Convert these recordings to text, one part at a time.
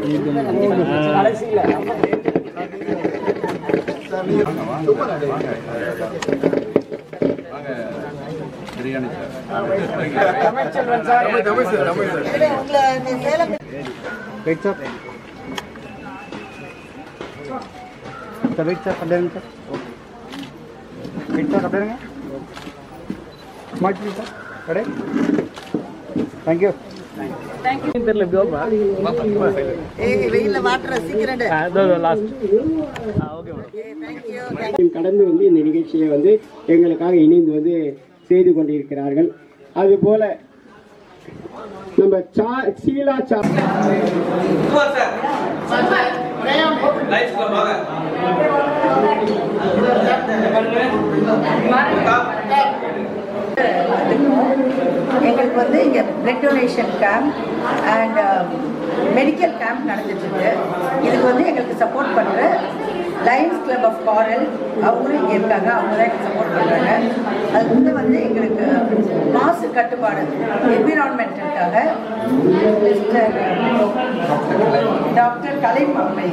wait sir sir wait sir அப்படியே இருங்க sir wait sir அப்படியே இருங்க மாட்டி சார் கடை தேங்க்யூ வெயில்ல வாட்டுற சீக்கிரம் கடந்து வந்து இந்த நிகழ்ச்சியை வந்து எங்களுக்காக இணைந்து வந்து செய்து கொண்டிருக்கிறார்கள் அதுபோல நம்ம சா சீலா சா எங்களுக்கு வந்து இங்கே blood donation camp and medical camp நடந்துட்டு இருக்கு இதுக்கு வந்து எங்களுக்கு சப்போர்ட் பண்ணுற லயன்ஸ் கிளப் ஆஃப் காரல் அவங்களும் இங்கே இருக்காங்க அவங்க தான் எங்களுக்கு சப்போர்ட் பண்ணுறாங்க அது வந்து வந்து எங்களுக்கு மாசு கட்டுப்பாடு என்விரான்மெண்ட்டுக்காக டாக்டர் கலைமாமணி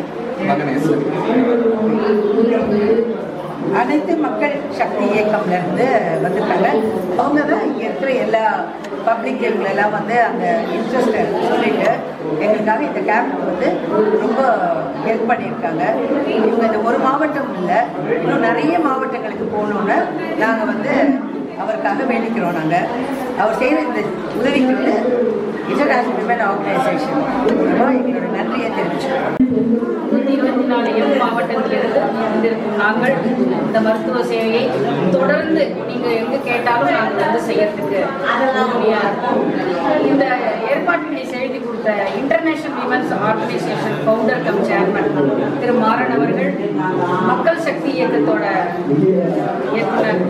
அனைத்து மக்கள் சக்தி இயக்கம்ல இருந்து வந்திருக்காங்க அவங்க தான் இங்கே இருக்கிற எல்லா பப்ளிக் எல்லாம் வந்து அந்த இன்ட்ரெஸ்ட் சொல்லிட்டு எங்களுக்காக இந்த கேம்ப் வந்து ரொம்ப ஹெல்ப் பண்ணியிருக்காங்க இவங்க இந்த ஒரு மாவட்டம் இல்லை இன்னும் நிறைய மாவட்டங்களுக்கு போகணுன்னு நாங்கள் வந்து அவருக்காக வேண்டிக்கிறோம் நாங்கள் அவர் செய்கிற இந்த உதவிக்கு வந்து இன்டர்நேஷனல் விமன் ஆர்கனைசேஷன் மூலமாக எங்களோட நன்றியை தெரிவிச்சுக்கிறோம் நூற்றி இருபத்தி நாலு எட்டு மாவட்டத்திலிருந்து வந்திருக்கும் நாங்கள் இந்த மருத்துவ சேவையை தொடர்ந்து நீங்கள் எங்கே கேட்டாலும் நாங்கள் வந்து செய்யறதுக்கு உறுதுணையா இருக்கோம் இந்த ஏற்பாட்டினை செய்து கொடுத்த international womens organisation founder cum chairman திரு மாறன் அவர்கள் மக்கள் சக்தி இயக்கத்தோட இயக்குனர்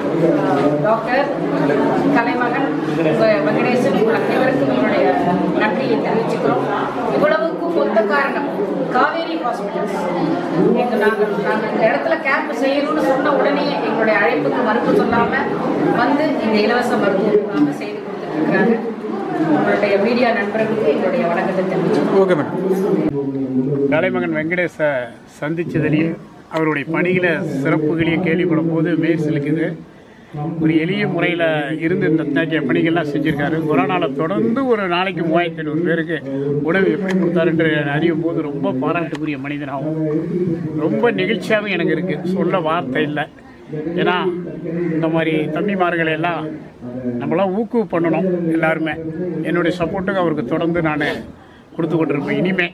டாக்டர் கலைமகன் வெ- வெங்கடேசன் அனைவருக்கும் எங்களுடைய நன்றியை தெரிவிச்சுக்கிறோம் இவ்வளவுக்கும் மொத்த காரணம் காவேரி ஹாஸ்பிட்டல்ஸ் எங்க நாங்கள் நாங்கள் இந்த இடத்துல கேம்ப் செய்யணும்னு சொன்ன உடனே எங்களுடைய அழைப்புக்கு மறுப்பு சொல்லாம வந்து இந்த இலவச மருத்துவ முகாமை செய்து கொடுத்துருக்காங்க உங்களுடைய மீடியா நண்பர்களுக்கு எங்களுடைய வணக்கத்தை தெரிவிச்சுக்கிறோம் ஓகே மேடம் கலைமகன் வெங்கடேஷை சந்திச்சதுலேயும் அவருடைய பணிகளை சிறப்புகளையும் கேள்விப்படும் போது மேல் சிலுக்குது ஒரு எளிய முறையில் இருந்து இந்த தேக்கிய பணிகள்லாம் செஞ்சுருக்காரு கொரோனாவில் தொடர்ந்து ஒரு நாளைக்கு மூவாயிரத்தி ஐநூறு பேருக்கு உணவு எப்படி கொடுத்தாருன்ற அறியும் போது ரொம்ப பாராட்டுக்குரிய மனிதனாகவும் ரொம்ப நெகிழ்ச்சியாகவும் எனக்கு இருக்குது சொல்ல வார்த்தை இல்லை ஏன்னா இந்த மாதிரி தம்பிமார்களை எல்லாம் நம்மளாம் ஊக்குவு பண்ணணும் எல்லாருமே என்னுடைய சப்போர்ட்டுக்கு அவருக்கு தொடர்ந்து நான் கொடுத்து கொண்டிருப்பேன் இனிமே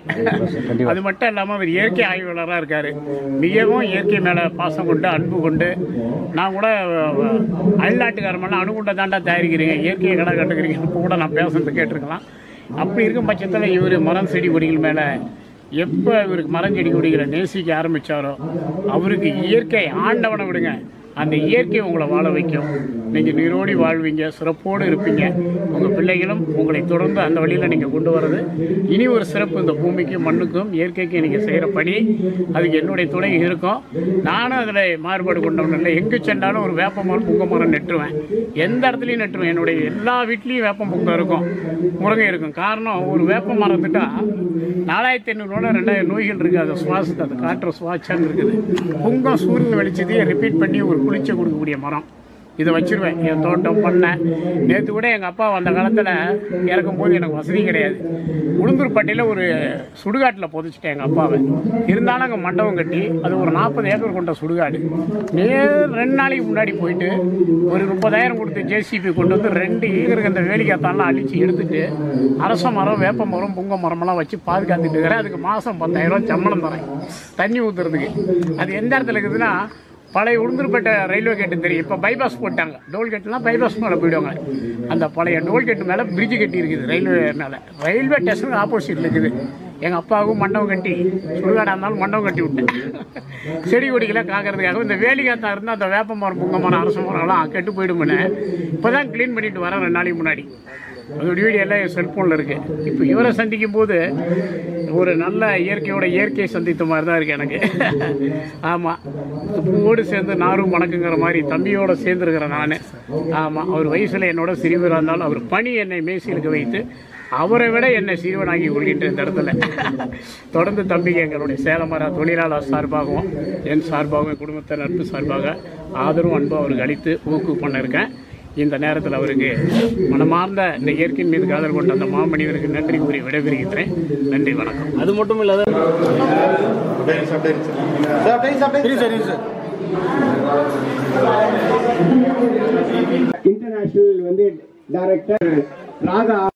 அது மட்டும் இல்லாமல் அவர் இயற்கை ஆய்வாளராக இருக்கார் மிகவும் இயற்கை மேலே பாசம் கொண்டு அன்பு கொண்டு நான் கூட அஹ், அயல்நாட்டுக்காரமெல்லாம் அணுகுண்டை தாண்டா தயாரிக்கிறீங்க இயற்கையை கடை கட்டுக்கிறீங்க இப்போ கூட நான் பேசுறது கேட்டிருக்கலாம் அப்படி இருக்கும் பட்சத்தில் இவர் மரம் செடி கொடிகள் மேலே எப்போ இவருக்கு மரம் செடி கொடிகளை நேசிக்க ஆரம்பித்தாரோ அவருக்கு இயற்கை ஆண்டவனை விடுங்க அந்த இயற்கை உங்களை வாழ வைக்கும் நீங்கள் நீரோடி வாழ்வீங்க சிறப்போடு இருப்பீங்க உங்கள் பிள்ளைகளும் உங்களை தொடர்ந்து அந்த வழியில் நீங்கள் கொண்டு வர்றது இனி ஒரு சிறப்பு இந்த பூமிக்கும் மண்ணுக்கும் இயற்கைக்கும் நீங்கள் செய்கிற பணி அதுக்கு என்னுடைய துணை இருக்கும் நானும் அதில் மாறுபாடு கொண்டவன் இல்லை எங்கே சென்றாலும் ஒரு வேப்ப மரம் புங்க மரம் நெட்டுருவேன் எந்த இடத்துலையும் நெட்டுருவேன் என்னுடைய எல்லா வீட்லேயும் வேப்பம் புங்கம் இருக்கும் முருங்கை இருக்கும் காரணம் ஒரு வேப்ப மரம் திட்டா நாலாயிரத்தி ஐநூறுவோட ரெண்டாயிரம் நோய்கள் இருக்குது அதை சுவாசத்தை அதை காற்று சுவாச்சான்னு இருக்குது புங்கம் சூரியன் வெளிச்சத்தையே ரிப்பீட் பண்ணி ஒரு குளிர்ச்சி கொடுக்கக்கூடிய மரம் இதை வச்சிருவேன் என் தோட்டம் பண்ணேன் நேற்று கூட எங்கள் அப்பா அந்த காலத்தில் இறக்கும்போது எனக்கு வசதி கிடையாது உளுந்தூர்பட்டியில் ஒரு சுடுகாட்டில் புதைச்சிட்டேன் எங்கள் அப்பாவை இருந்தாலும் அங்கே மண்டபம் கட்டி அது ஒரு நாற்பது ஏக்கர் கொண்ட சுடுகாடு நேர் ரெண்டு நாளைக்கு முன்னாடி போயிட்டு ஒரு முப்பதாயிரம் கொடுத்து ஜேசிபி கொண்டு வந்து ரெண்டு ஏக்கருக்கு அந்த வேலிக்காத்தாலாம் அழிச்சு எடுத்துட்டு அரச மரம் வேப்ப மரம் புங்க மரமெல்லாம் வச்சு பாதுகாத்துட்டு இருக்கிறேன் அதுக்கு மாதம் பத்தாயிரம் சம்பளம் தரேன் தண்ணி ஊற்றுறதுக்கு அது எந்த இடத்துல இருக்குதுன்னா பழைய உளுந்தூர்பேட்டை ரயில்வே கேட்டு தெரியும் இப்போ பைபாஸ் போட்டாங்க டோல் கேட்டுலாம் பைபாஸ் மேலே போயிடுவாங்க அந்த பழைய டோல் கேட்டு மேலே பிரிட்ஜ் கட்டி இருக்குது ரயில்வே மேலே ரயில்வே ஸ்டேஷனுக்கு ஆப்போசிட்டில் இருக்குது எங்கள் அப்பாவுக்கும் மண்டபம் கட்டி சுடுகாடாக இருந்தாலும் மண்டபம் கட்டி விட்டேன் செடி கொடிகளை காக்கிறதுக்காக இந்த வேலிகாத்தா இருந்தால் அந்த வேப்ப மரம் புங்க மரம் அரச மரம்லாம் கெட்டு போயிடுமுன்னு இப்போ தான் க்ளீன் பண்ணிட்டு வரேன் ரெண்டு நாளைக்கு முன்னாடி அதோட வீடியோ எல்லாம் என் செல்ஃபோனில் இருக்குது இப்போ இவரை சந்திக்கும் போது ஒரு நல்ல இயற்கையோட இயற்கையை சந்தித்த மாதிரி தான் இருக்குது எனக்கு ஆமாம் பூவோடு சேர்ந்து நாரும் மணக்குங்கிற மாதிரி தம்பியோட சேர்ந்துருக்கிறேன் நான் ஆமாம் அவர் வயசில் என்னோட சிறியவராக இருந்தாலும் அவர் பணி என்னை மேசிலுக்கு வைத்து அவரை விட என்னை சீவனாகி கொள்கின்ற இந்த இடத்துல தொடர்ந்து தம்பிக்கு எங்களுடைய சேலமரா தொழிலாளர் சார்பாகவும் என் சார்பாகவும் என் குடும்பத்தை நட்பு சார்பாக ஆதரவும் அன்பு அவருக்கு அளித்து ஊக்குவிப்பு பண்ண இருக்கேன் இந்த நேரத்தில் அவருக்கு மனமார்ந்த இந்த இயற்கையின் மீது காதல் கொண்ட அந்த மாமனிதருக்கு நன்றி கூறி விடைபெறுகின்றேன் நன்றி வணக்கம் அது மட்டும் இல்லாத இன்டர்நேஷனல் வந்து டைரக்டர் ராதா